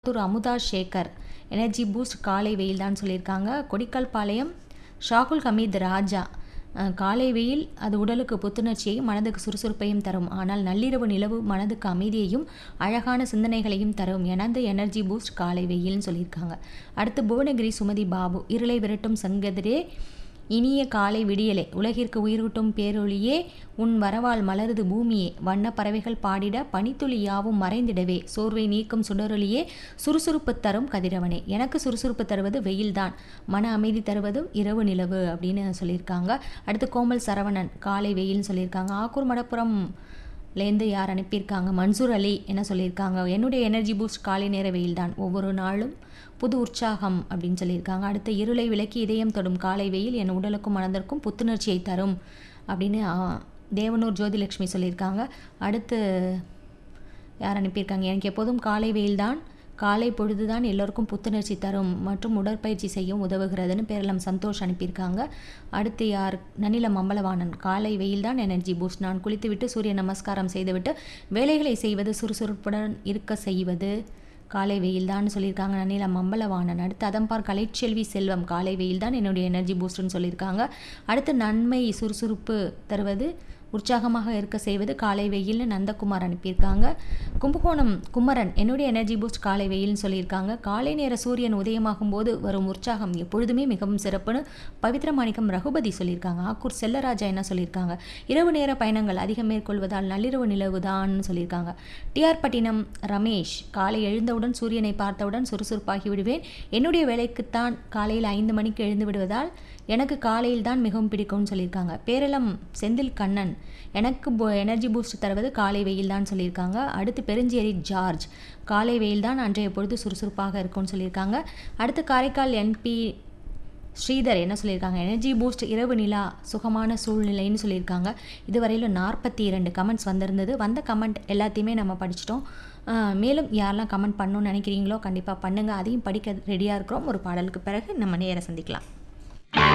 Coimbatore Amudha Sekar energy boost காலை வெயில் தான் சொல்லியிருக்காங்க கொடிக்கால் பாளையம் ஷாகுல் ஹமீத் ராஜா அஹ், காலை வெயில் அது உடலுக்கு புத்துணர்ச்சியையும் மனதுக்கு சுறுசுறுப்பையும் தரும் ஆனால் நள்ளிரவு நிலவு மனதுக்கு அமைதியையும் அழகான சிந்தனைகளையும் தரும் எனது எனர்ஜி பூஸ்ட் காலை வெயில்னு சொல்லியிருக்காங்க அடுத்து புவனகிரி சுமதி பாபு இருளை விரட்டும் சங்கதிரே இனிய காலை விடியலே உலகிற்கு உயிரூட்டும் பேரொளியே உன் வரவால் மலருது பூமியே வண்ண பறவைகள் பாடிட பனித்துளி யாவும் மறைந்திடவே சோர்வை நீக்கும் சுடரொளியே சுறுசுறுப்பு தரும் கதிரவனே எனக்கு சுறுசுறுப்பு தருவது வெயில்தான் மன அமைதி தருவதும் இரவு நிலவு அப்படின்னு சொல்லியிருக்காங்க அடுத்து கோமல் சரவணன் காலை வெயில்னு சொல்லியிருக்காங்க ஆக்கூர் மடப்புறம் லேருந்து யார் அனுப்பியிருக்காங்க மன்சூர் அலி என்ன சொல்லியிருக்காங்க என்னுடைய எனர்ஜி பூஸ்ட் காலை நேர வெயில் தான் ஒவ்வொரு நாளும் புது உற்சாகம் அப்படின்னு சொல்லியிருக்காங்க அடுத்த இருளை விலக்கி இதயம் தொடும் காலை வெயில் என் உடலுக்கும் மனதிற்கும் புத்துணர்ச்சியை தரும் அப்படின்னு ஆ, தேவனூர் ஜோதிலட்சுமி சொல்லியிருக்காங்க அடுத்து யார் அனுப்பியிருக்காங்க எனக்கு எப்போதும் காலை வெயில் தான் காலை பொழுதுதான் எல்லோருக்கும் புத்துணர்ச்சி தரும் மற்றும் உடற்பயிற்சி செய்யும் உதவுகிறதுன்னு பேரலம் சந்தோஷ் அனுப்பியிருக்காங்க அடுத்து யார் நனிலம் அம்பலவாணன் காலை வெயில் தான் எனர்ஜி பூஸ்ட் நான் குளித்துவிட்டு சூரிய நமஸ்காரம் செய்துவிட்டு வேலைகளை செய்வது சுறுசுறுப்புடன் இருக்க செய்வது காலை வெயில் தான் சொல்லியிருக்காங்க நனிலம் அம்பலவாணன் அடுத்து அதம்பார் கலைச்செல்வி செல்வம் காலை வெயில் தான் என்னுடைய எனர்ஜி பூஸ்ட்னு சொல்லியிருக்காங்க அடுத்து நன்மை சுறுசுறுப்பு தருவது உற்சாகமாக இருக்க செய்வது காலை வெயில்னு நந்தகுமார் அனுப்பியிருக்காங்க கும்பகோணம் குமரன் என்னுடைய எனர்ஜி பூஸ்ட் காலை வெயில்னு சொல்லியிருக்காங்க காலை நேர சூரியன் உதயமாகும் போது வரும் உற்சாகம் எப்பொழுதுமே மிகவும் சிறப்புன்னு பவித்ர மாணிக்கம் ரகுபதி சொல்லியிருக்காங்க ஆக்கூர் செல்லராஜா என்ன சொல்லியிருக்காங்க இரவு நேர பயணங்கள் அதிகம் மேற்கொள்வதால் நள்ளிரவு நிலவுதான்னு சொல்லியிருக்காங்க டிஆர் பட்டினம் ரமேஷ் காலை எழுந்தவுடன் சூரியனை பார்த்தவுடன் சுறுசுறுப்பாகி விடுவேன் என்னுடைய வேலைக்குத்தான் காலையில் ஐந்து மணிக்கு எழுந்து விடுவதால் எனக்கு காலையில் தான் மிகவும் பிடிக்கும்னு சொல்லியிருக்காங்க பேரளம் செந்தில் கண்ணன் எனக்கு எனர்ஜி பூஸ்ட் தருவது காலை வெயில் தான் சொல்லியிருக்காங்க அடுத்து பெருஞ்சேரி ஜார்ஜ் காலை வெயில் தான் அன்றைய பொழுது சுறுசுறுப்பாக இருக்கும்னு சொல்லியிருக்காங்க அடுத்து காரைக்கால் என்பி ஸ்ரீதர் என்ன சொல்லியிருக்காங்க எனர்ஜி பூஸ்ட் இரவு நிலா சுகமான சூழ்நிலைன்னு சொல்லியிருக்காங்க இதுவரையிலும் நாற்பத்தி இரண்டு கமெண்ட்ஸ் வந்திருந்தது வந்த கமெண்ட் எல்லாத்தையுமே நம்ம படிச்சிட்டோம் ஆஹ் மேலும் யாரெல்லாம் கமெண்ட் பண்ணணும்னு நினைக்கிறீங்களோ கண்டிப்பாக பண்ணுங்கள் அதையும் படிக்க ரெடியாக இருக்கிறோம் ஒரு பாடலுக்கு பிறகு நம்ம நேர சந்திக்கலாம்